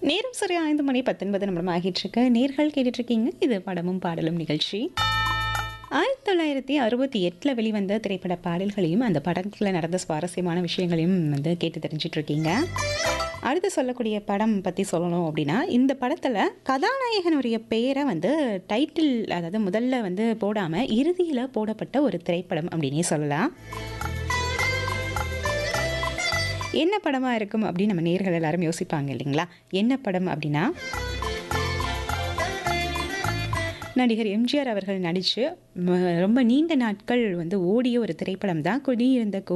நேரம் சரியா ஐந்து மணி பத்தொன்பது நிமிடம் ஆகிட்டு இருக்கு நேர்கள் கேட்டுட்டு இருக்கீங்க இது படமும் பாடலும் நிகழ்ச்சி ஆயிரத்தி தொள்ளாயிரத்தி அறுபத்தி எட்டில் வெளிவந்த திரைப்பட பாடல்களையும் அந்த படத்தில் நடந்த சுவாரஸ்யமான விஷயங்களையும் வந்து கேட்டு தெரிஞ்சிட்டு இருக்கீங்க அடுத்து சொல்லக்கூடிய படம் பற்றி சொல்லணும் அப்படின்னா இந்த படத்தில் கதாநாயகனுடைய பெயரை வந்து டைட்டில் அதாவது முதல்ல வந்து போடாமல் இறுதியில் போடப்பட்ட ஒரு திரைப்படம் அப்படின்னே சொல்லலாம் என்ன படமாக இருக்கும் அப்படின்னு நம்ம நேர்கள் எல்லாரும் யோசிப்பாங்க இல்லைங்களா என்ன படம் அப்படின்னா நடிகர் எம்ஜிஆர் அவர்கள் நடித்து ரொம்ப நீண்ட நாட்கள் வந்து ஓடிய ஒரு திரைப்படம் தான் குடியிருந்த